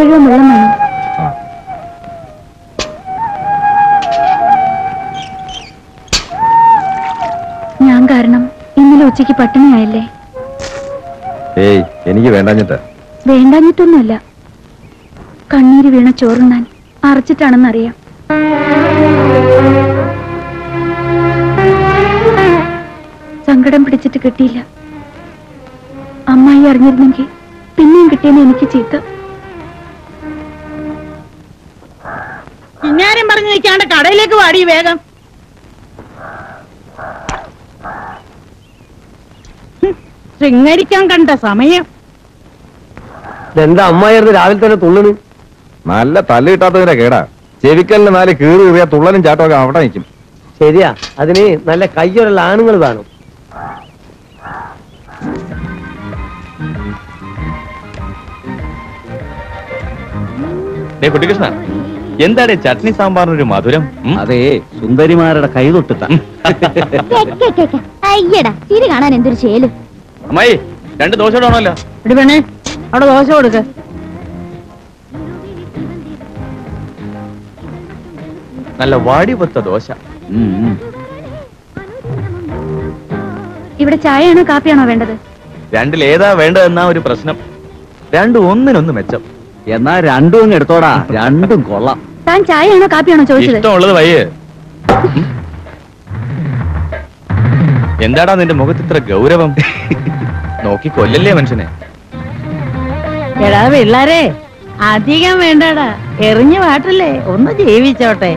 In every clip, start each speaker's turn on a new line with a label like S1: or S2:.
S1: മുഴുവൻ വെള്ളം വേണം ഞാൻ കാരണം ഇന്നലെ ഉച്ചയ്ക്ക് പട്ടിണിയായല്ലേ
S2: ഏയ് എനിക്ക് വേണ്ടാഞ്ഞിട്ട്
S1: വേണ്ടാഞ്ഞിട്ടൊന്നുമല്ല കണ്ണീര് വീണ ചോറുണ്ണാൻ അറച്ചിട്ടാണെന്നറിയാം സങ്കടം പിടിച്ചിട്ട് കിട്ടിയില്ല അമ്മായി അറിഞ്ഞിരുന്നെങ്കിൽ പിന്നെയും കിട്ടിയെന്ന് എനിക്ക് ചീത്ത
S3: ഇങ്ങാരും പറഞ്ഞു നിൽക്കാണ്ട് കടയിലേക്ക് വാടി വേഗം ഹും, ശൃംഗരിക്കാൻ കണ്ട സമയം
S4: എന്താ അമ്മായിരുന്നു രാവിലെ തന്നെ തുള്ളണ്
S2: നല്ല തല്ല് കിട്ടാത്തതിന്റെ കേടാ ചെവിക്കലിന് നാല് കീറി കീറിയ തുള്ളലും ചാട്ടമൊക്കെ അവിടെ നിൽക്കും
S4: ശരിയാ അതിന് നല്ല കയ്യൊരുള്ള ആണുങ്ങൾ വേണം
S5: കുട്ടികൃഷ്ണ എന്താണ് ചട്നി സാമ്പാറിനൊരു മധുരം ഉം?
S6: അതേ സുന്ദരിമാരുടെ കൈ തൊട്ടിട്ട
S1: അയ്യടാ ഇത് കാണാൻ എന്തൊരു ചേല്
S5: അമ്മായി രണ്ട് ദോശ ഇടണമല്ലോ
S3: ഇടി പെണ്ണേ അവിടെ ദോശ കൊടുക്ക്
S5: നല്ല വാടി പൊത്ത ദോശ
S1: ഇവിടെ ചായയാണോ കാപ്പിയാണോ വേണ്ടത്
S5: രണ്ടിൽ ഏതാ വേണ്ടതെന്നാ ഒരു പ്രശ്നം രണ്ടും ഒന്നിനൊന്ന് മെച്ചം
S6: എന്നാ രണ്ടും അങ്ങ് എടുത്തോടാ രണ്ടും കൊള്ളാം
S1: താൻ ചായയാണോ കാപ്പിയാണോ ചോദിച്ചത്
S5: ഇഷ്ടമുള്ളത് വയ്യേ എന്താടാ നിന്റെ മുഖത്ത് ഇത്ര ഗൗരവം നോക്കി കൊല്ലല്ലേ മനുഷ്യനെ
S3: എടാ പിള്ളാരെ അധികം വേണ്ടടാ എറിഞ്ഞു പാട്ടല്ലേ ഒന്ന് ജീവിച്ചോട്ടെ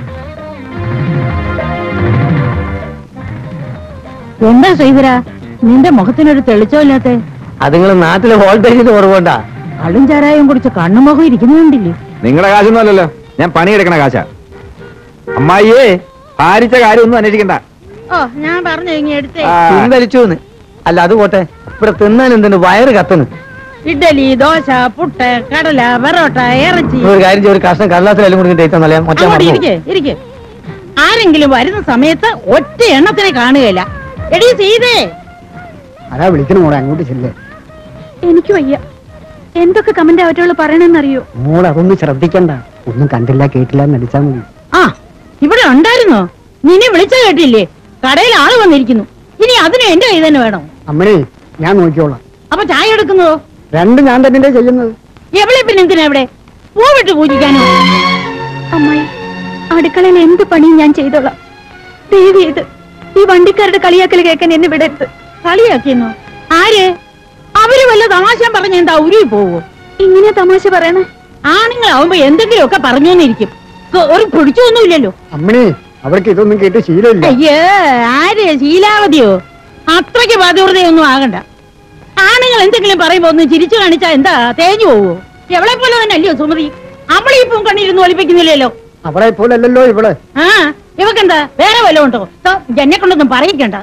S3: എന്താ ശ്രീധര നിന്റെ മുഖത്തിനൊരു തെളിച്ചമില്ലാത്തെ
S4: അതുങ്ങൾ നാട്ടിലെ വോൾട്ടേജിന് കുറവുണ്ടാ
S3: കള്ളും ചാരായം കുടിച്ച് കണ്ണും മുഖം ഇരിക്കുന്നുണ്ടില്ലേ
S2: നിങ്ങളുടെ കാശൊന്നും അല്ലല്ലോ ഞാൻ പണിയെടുക്കണ കാശാ അമ്മായിയേ ഭാരിച്ച കാര്യമൊന്നും അന്വേഷിക്കണ്ട
S3: ഓ ഞാൻ പറഞ്ഞു ഇങ്ങ എടുത്തേ
S2: ആ,
S4: പിൻവലിച്ചു അല്ല അത് പോട്ടെ ഇവിടെ തിന്നാൻ എന്തുണ്ട് വയറ് കത്തുന്നു
S3: ഇഡലി ദോശ പുട്ട് കടല പെറോട്ട ഇറച്ചി
S4: ഒരു കാര്യം ചെയ്യ്, ഒരു കഷ്ണം കടലാസിലെല്ലാം കൂടി തേച്ചാൽ മറ്റേ
S3: അങ്ങോട്ട്
S4: മറന്നു പോകും.
S3: ഇരിക്കെ ഇരിക്കെ ആരെങ്കിലും വരുന്ന സമയത്ത് ഒറ്റ എണ്ണത്തിനെ കാണുകയില്ല എടീ സീതേ
S4: ആരാ വിളിക്കണ മോളെ അങ്ങോട്ട് ചെല്ലേ
S1: എനിക്ക് വയ്യ എന്തൊക്കെ കമന്റ് അവറ്റോള് പറയണെന്നറിയോ
S4: മോളെ അതൊന്നും ശ്രദ്ധിക്കണ്ട ഒന്നും കണ്ടില്ല കേട്ടില്ല എന്ന് നടിച്ചാൽ മതി
S3: ആ ഇവിടെ ഉണ്ടായിരുന്നോ നിന്നെ വിളിച്ച കേട്ടില്ലേ കടയിൽ ആള് വന്നിരിക്കുന്നു ഇനി അതിന് എന്റെ കൈ തന്നെ വേണോ
S4: അമ്മനെ ഞാൻ നോക്കിക്കോളാം
S3: അപ്പൊ ചായ എടുക്കുന്നതോ
S4: രണ്ടും ഞാൻ തന്നെ ചെയ്യുന്നത്
S3: എവിടെ പിന്നെ എന്തിനാ ഇവിടെ പൂവിട്ട് പൂജിക്കാനോ
S1: അമ്മായി അടുക്കളയിൽ എന്ത് പണിയും ഞാൻ ചെയ്തോളാം ദേവി ഇത് ഈ വണ്ടിക്കാരുടെ കളിയാക്കൽ കേൾക്കാൻ എന്നെ വിടരുത്
S3: കളിയാക്കിയെന്നോ ആര് അവര് വല്ല തമാശ പറഞ്ഞ എന്താ ഉരുവി പോവോ
S1: ഇങ്ങനെ തമാശ പറയണേ
S3: ആണുങ്ങളാവുമ്പോ എന്തെങ്കിലുമൊക്കെ പറഞ്ഞോന്നിരിക്കും കൊ- ഒരു പിടിച്ചൊന്നുമില്ലല്ലോ
S4: അമ്മണി അവർക്ക് ഇതൊന്നും കേട്ട് ശീലമില്ല
S3: അയ്യേ ആര് ശീലാവതിയോ അത്രയ്ക്ക് ബാധ്യതയൊന്നും ആകണ്ട ആണുങ്ങൾ എന്തെങ്കിലും പറയുമ്പോ ഒന്ന് ചിരിച്ചു കാണിച്ചാ എന്താ തേഞ്ഞു പോവോ എവളെ പോലെ തന്നെ അല്ലയോ സുമതി അവളെ ഇപ്പം കണ്ണിരുന്ന് ഒളിപ്പിക്കുന്നില്ലല്ലോ
S4: അവളെ പോലല്ലോ ഇവള്
S3: ആ ഇവക്കെന്താ വേറെ വല്ലതും ഉണ്ടോ ദാ, എന്നെ കൊണ്ടൊന്നും പറയിക്കണ്ട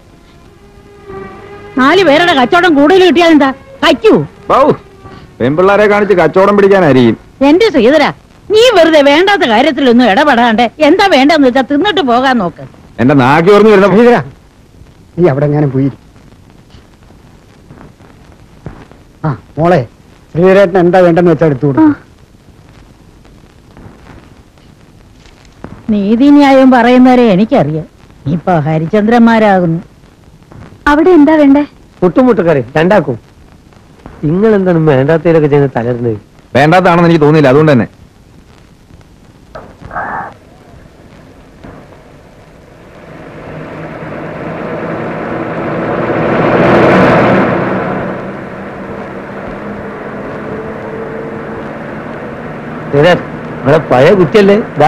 S3: നാല് പേരുടെ കച്ചവടം കൂടുതൽ കിട്ടിയാൽ എന്താ കയ്ക്കൂ
S2: ബൗ പെൺപിള്ളാരെ കാണിച്ച് കച്ചവടം പിടിക്കാനായിരിക്കും
S3: എന്റെ ശ്രീധര നീ വെറുതെ വേണ്ടാത്ത കാര്യത്തിലൊന്നും ഇടപെടാണ്ട് എന്താ വേണ്ടെന്ന് വെച്ചാ തിന്നിട്ട് പോകാൻ നോക്ക്
S2: എന്റെ നാക്കി ഓർന്നു വരുന്ന
S4: ശ്രീധര, നീ അവിടെ എങ്ങനെ പോയി ആ മോളെ ശ്രീധരേട്ടൻ എന്താ വേണ്ടെന്ന് വെച്ചാൽ എടുത്തു
S1: ആ
S4: കൊടുക്കും
S3: നീതിന്യായം പറയുന്നവരെ എനിക്കറിയാം ഇപ്പൊ ഹരിചന്ദ്രന്മാരാകുന്നു
S1: അവിടെ എന്താ വേണ്ടേ
S4: മുട്ടുമുട്ടുകറി രണ്ടാക്കും നിങ്ങൾ എന്താണ് വേണ്ടാത്തതിലൊക്കെ ചെയ്യുന്ന തലരുന്നത്
S2: വേണ്ടാത്താണെന്ന് എനിക്ക് തോന്നിയില്ല അതുകൊണ്ട് തന്നെ
S4: ശ്രീധരൻ ഇവിടെ പഴയ കുറ്റിയല്ലേ ഇതാ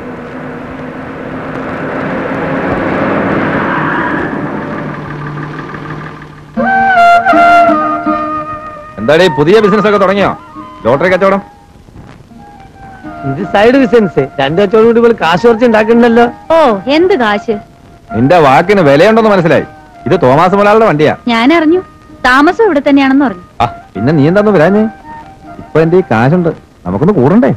S2: എന്താടേ പുതിയ ബിസിനസ് ഒക്കെ തുടങ്ങിയോ ലോട്ടറി കച്ചവടം
S4: ഇത് സൈഡ് ബിസിനസ് രണ്ടു കച്ചവടം കൂടി ഇവിടെ കാശ് കുറച്ച് ഉണ്ടാക്കണ്ടല്ലോ
S1: ഓ എന്ത് കാശ്
S2: നിന്റെ വാക്കിന് വിലയുണ്ടെന്ന് മനസ്സിലായി ഇത് തോമാസ് മുലാളുടെ വണ്ടിയാ
S1: ഞാൻ അറിഞ്ഞു താമസം ഇവിടെ തന്നെയാണെന്ന് പറഞ്ഞു
S2: ആ പിന്നെ നീ എന്താന്ന് വരാഞ്ഞേ ഇപ്പൊ എന്റെ ഈ കാശുണ്ട് നമുക്കൊന്ന് കൂടണ്ടേ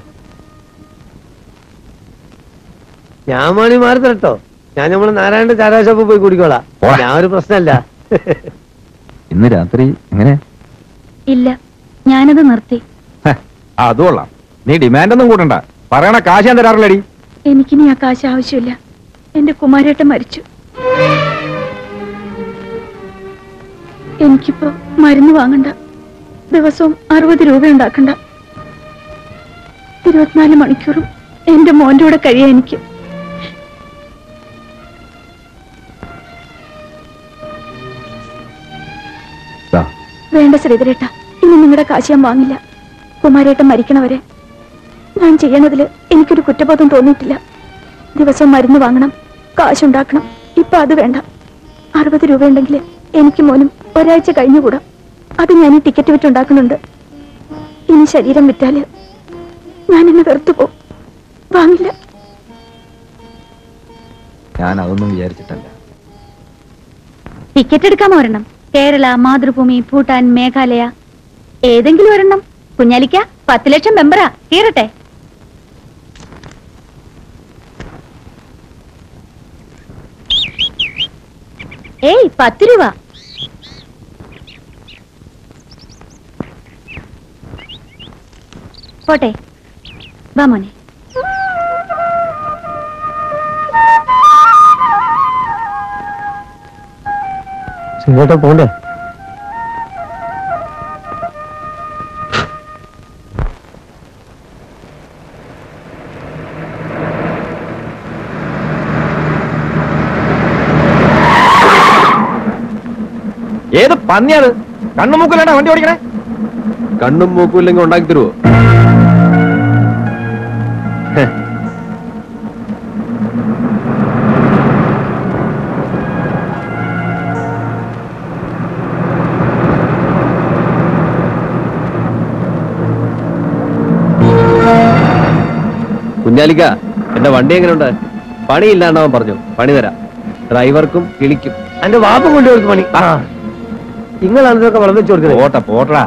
S4: ഞാൻ മണി മാറി തരട്ടോ ഞാൻ നമ്മള് നാരായണ ചാരാ ഷോപ്പ് പോയി കുടിക്കോളാം
S2: പോടാ.
S4: ഞാൻ ഒരു പ്രശ്നമല്ല
S2: ഇന്ന് രാത്രി എങ്ങനെ
S1: ഇല്ല ഞാനത് നിർത്തി
S2: ഹ, ആ അത് കൊള്ളാം നീ ഡിമാൻഡ് ഒന്നും കൂട്ടണ്ട പറയണ കാശ് ഞാൻ തരാറില്ലടി
S1: എനിക്കിനി ആ കാശ് ആവശ്യമില്ല എന്റെ കുമാരേട്ടൻ മരിച്ചു എനിക്കിപ്പോ മരുന്ന് വാങ്ങണ്ട ദിവസവും അറുപത് രൂപ ഉണ്ടാക്കണ്ട ഇരുപത്തിനാല് മണിക്കൂറും എന്റെ മോന്റെ കൂടെ കഴിയാൻ എനിക്ക്
S2: ദാ,
S1: വേണ്ട ശ്രീധരേട്ട ഇനി നിങ്ങളുടെ കാശ് ഞാൻ വാങ്ങില്ല കുമാരേട്ടൻ മരിക്കണവരെ ഞാൻ ചെയ്യണതില് എനിക്കൊരു കുറ്റബോധം തോന്നിയിട്ടില്ല ദിവസം മരുന്ന് വാങ്ങണം കാശുണ്ടാക്കണം ഇപ്പൊ അത് വേണ്ട അറുപത് രൂപ ഉണ്ടെങ്കിൽ എനിക്ക് മോനും ഒരാഴ്ച കഴിഞ്ഞുകൂടാ അത് ഞാൻ ഈ ടിക്കറ്റ് വിറ്റുണ്ടാക്കുന്നുണ്ട് ഇനി ശരീരം വിറ്റാല് ഞാൻ എന്നെ വെറുത്തു പോകും വാങ്ങില്ല
S2: ഞാൻ അതൊന്നും വിചാരിച്ചിട്ടല്ല
S1: ടിക്കറ്റ് എടുക്കാൻ ഒരെണ്ണം കേരള മാതൃഭൂമി ഭൂട്ടാൻ മേഘാലയ ഏതെങ്കിലും ഒരെണ്ണം കുഞ്ഞാലിക്ക പത്ത് ലക്ഷം മെമ്പറാ കീറട്ടെ ഏയ് പത്ത് രൂപ പോട്ടെ വാ മോനെ
S4: ഇങ്ങോട്ട് പോണ്ടേ
S2: ഏത് പന്നിയത് കണ്ണുമൂക്കല്ലാണ്ട വണ്ടി ഓടിക്കണേ കണ്ണും മൂക്കും ഇല്ലെങ്കിൽ ഉണ്ടാക്കി തരുവോ
S6: കുഞ്ഞാലിക്ക എന്റെ വണ്ടി എങ്ങനെയുണ്ട് പണിയില്ലാണ്ടവൻ പറഞ്ഞു പണി തരാം ഡ്രൈവർക്കും കിളിക്കും
S4: എന്റെ വാപ്പ കൊണ്ടുപോയി പണി ആ നിങ്ങളാണ് ഇതൊക്കെ വളർന്നു വെച്ച് കൊടുക്കുന്നത്
S2: പോട്ടെ പോട്ടടാ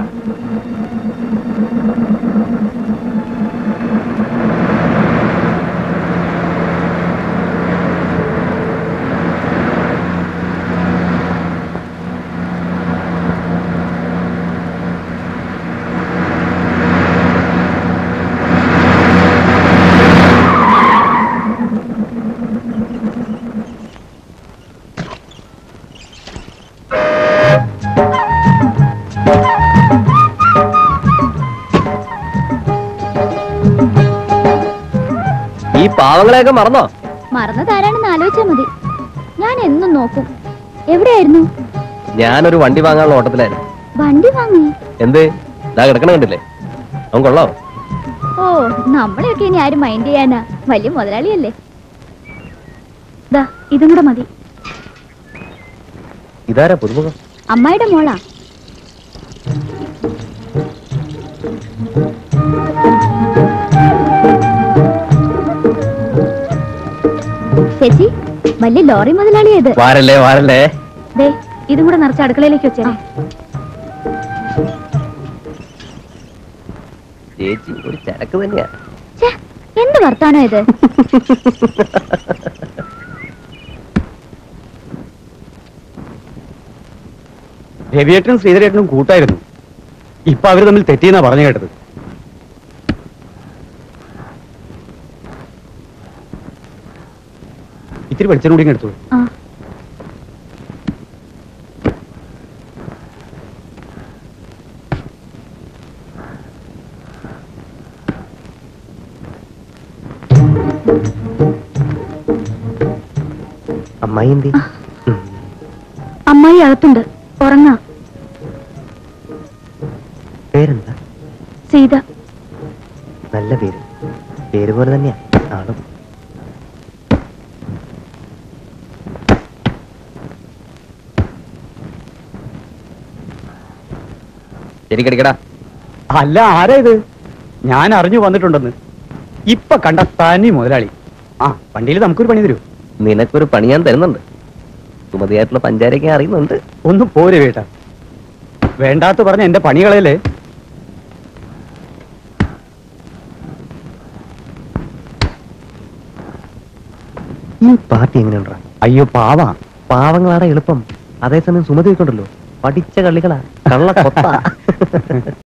S6: ഈ പാവങ്ങളെയൊക്കെ മറന്നോ
S1: മറന്നതാരാണെന്ന് ആലോചിച്ചാ മതി ഞാൻ എന്നും നോക്കും എവിടെയായിരുന്നു
S6: ഞാനൊരു വണ്ടി വാങ്ങാനുള്ള ഓട്ടത്തിലായിരുന്നു
S1: വണ്ടി വാങ്ങി
S6: എന്ത് ഇതാ കിടക്കണ കണ്ടില്ലേ അവൻ കൊള്ളാം
S1: ഓ നമ്മളെയൊക്കെ ഇനി ആരും മൈൻഡ് ചെയ്യാനാ വലിയ മുതലാളിയല്ലേ ദാ ഇതും കൂടെ മതി
S6: ഇതാരാ പുതുമുഖം
S1: അമ്മായിയുടെ മോളാ ചേച്ചി വലിയ ലോറി മുതലാളിയത്
S6: വാരല്ലേ വാരല്ലേ
S1: ദേ ഇതും കൂടെ നിറച്ച് അടുക്കളയിലേക്ക് വെച്ചേരെ
S6: ചേച്ചി ഒരു ചരക്ക് തന്നെയാ
S1: ഛെ, എന്ത് വർത്താനോ ഇത്
S7: രവിയേട്ടനും ശ്രീധരേട്ടനും കൂട്ടായിരുന്നു ഇപ്പൊ അവര് തമ്മിൽ തെറ്റിയെന്നാ പറഞ്ഞു കേട്ടത് ഇത്തിരി വെളിച്ചം കൂടി ഇങ്ങ് എടുത്തോളൂ
S1: ആ
S4: അമ്മായി എന്തി
S1: അമ്മായി അകത്തുണ്ട് ഉറങ്ങാ
S4: പേരെന്താ
S1: സീത
S4: നല്ല പേര് പേര് പോലെ തന്നെയാ ആളും
S6: ശരിക്കടിക്കടാ
S7: അല്ല ആരാ ഇത് ഞാൻ അറിഞ്ഞു വന്നിട്ടുണ്ടെന്ന് ഇപ്പൊ കണ്ട തനി മുതലാളി ആ വണ്ടിയിൽ നമുക്കൊരു പണി തരൂ
S6: നിനക്കൊരു പണി ഞാൻ തരുന്നുണ്ട് സുമതിയായിട്ടുള്ള പഞ്ചാരൊക്കെ അറിയുന്നുണ്ട്
S7: ഒന്ന് പോരെ വേട്ട വേണ്ടാത്ത പറഞ്ഞ എന്റെ പണികളല്ലേ
S4: ഈ പാർട്ടി എങ്ങനെയുണ്ടാ
S7: അയ്യോ പാവാ
S4: പാവങ്ങളാടെ എളുപ്പം അതേസമയം സുമതി വെക്കുണ്ടല്ലോ പഠിച്ച കളികളാ കള്ള കൊത്ത